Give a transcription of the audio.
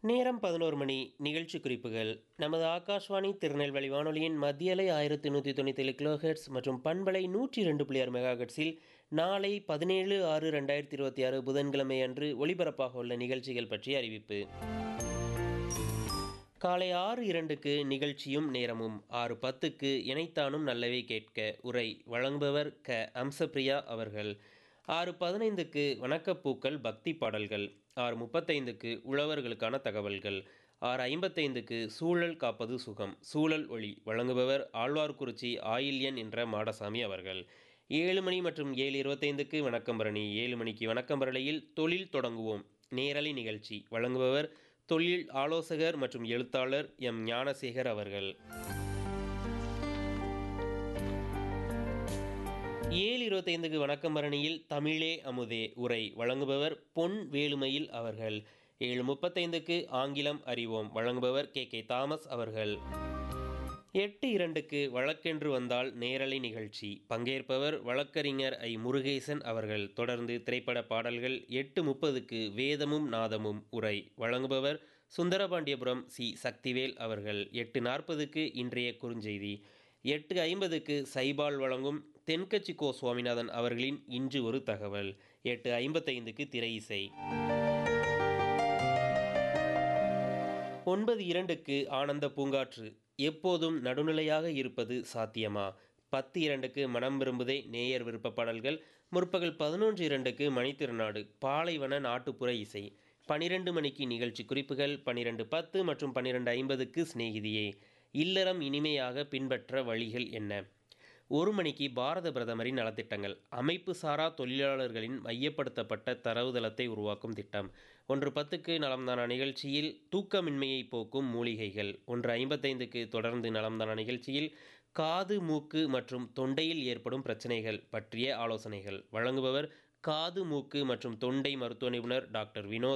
நேரம் பதினோரு மணி நிகழ்ச்சி குறிப்புகள் நமது ஆகாஷ்வாணி திருநெல்வேலி வானொலியின் மத்திய அலை ஆயிரத்தி நூற்றி தொண்ணூற்றி ஏழு கிலோஹெட்ஸ் மற்றும் பண்பலை நூற்றி ரெண்டு புள்ளி ஆறு மெகாஹெட்ஸில் நாளை பதினேழு ஆறு ரெண்டாயிரத்தி இருபத்தி ஆறு புதன்கிழமை அன்று ஒலிபரப்பாக உள்ள நிகழ்ச்சிகள் பற்றிய அறிவிப்பு காலை ஆறு இரண்டுக்கு நிகழ்ச்சியும் நேரமும் ஆறு பத்துக்கு இணைத்தானும் நல்லவே கேட்க உரை வழங்குபவர் க அம்சப்பிரியா அவர்கள் ஆறு பதினைந்துக்கு வணக்கப்பூக்கள் பக்தி பாடல்கள் ஆறு முப்பத்தைந்துக்கு உழவர்களுக்கான தகவல்கள் ஆறு ஐம்பத்தைந்துக்கு சூழல் காப்பது சுகம் சூழல் ஒளி வழங்குபவர் ஆழ்வார்குறிச்சி ஆயில்யன் என்ற மாடசாமி அவர்கள் ஏழு மணி மற்றும் ஏழு இருபத்தைந்துக்கு வணக்கம் பரணி ஏழு மணிக்கு வணக்கம் பரணியில் தொழில் தொடங்குவோம் நேரலை நிகழ்ச்சி வழங்குபவர் தொழில் ஆலோசகர் மற்றும் எழுத்தாளர் எம் ஞானசேகர் அவர்கள் ஏழு இருபத்தைந்துக்கு வணக்கம் பரணியில் தமிழே அமுதே உரை வழங்குபவர் பொன் வேலுமையில் அவர்கள் ஏழு முப்பத்தைந்துக்கு ஆங்கிலம் அறிவோம் வழங்குபவர் கே கே தாமஸ் அவர்கள் எட்டு இரண்டுக்கு வழக்கென்று வந்தால் நேரலை நிகழ்ச்சி பங்கேற்பவர் வழக்கறிஞர் ஐ முருகேசன் அவர்கள் தொடர்ந்து திரைப்பட பாடல்கள் எட்டு முப்பதுக்கு வேதமும் நாதமும் உரை வழங்குபவர் சுந்தரபாண்டியபுரம் சி சக்திவேல் அவர்கள் எட்டு நாற்பதுக்கு இன்றைய குறுஞ்செய்தி எட்டு ஐம்பதுக்கு சைபால் வழங்கும் தென்கட்சி கோ சுவாமிநாதன் அவர்களின் இன்று ஒரு தகவல் எட்டு ஐம்பத்தைந்துக்கு திரை இசை ஒன்பது இரண்டுக்கு ஆனந்த பூங்காற்று எப்போதும் நடுநிலையாக இருப்பது சாத்தியமா பத்து இரண்டுக்கு மனம் விரும்புதே நேயர் விருப்ப பாடல்கள் முற்பகல் பதினொன்று இரண்டுக்கு மணித்திருநாடு பாலைவன நாட்டுப்புற இசை பனிரெண்டு மணிக்கு நிகழ்ச்சி குறிப்புகள் பனிரெண்டு பத்து மற்றும் பன்னிரெண்டு ஐம்பதுக்கு சிநேகிதியே இல்லறம் இனிமையாக பின்பற்ற வழிகள் என்ன ஒரு மணிக்கு பாரத பிரதமரின் நலத்திட்டங்கள் அமைப்பு சாரா தொழிலாளர்களின் மையப்படுத்தப்பட்ட தரவுதளத்தை உருவாக்கும் திட்டம் ஒன்று பத்துக்கு நலம்தானா நிகழ்ச்சியில் தூக்கமின்மையை போக்கும் மூலிகைகள் ஒன்று ஐம்பத்தைந்துக்கு தொடர்ந்து நலம்தானா நிகழ்ச்சியில் காது மூக்கு மற்றும் தொண்டையில் ஏற்படும் பிரச்சனைகள் பற்றிய ஆலோசனைகள் வழங்குபவர் காது மூக்கு மற்றும் தொண்டை மருத்துவ நிபுணர் டாக்டர் வினோத்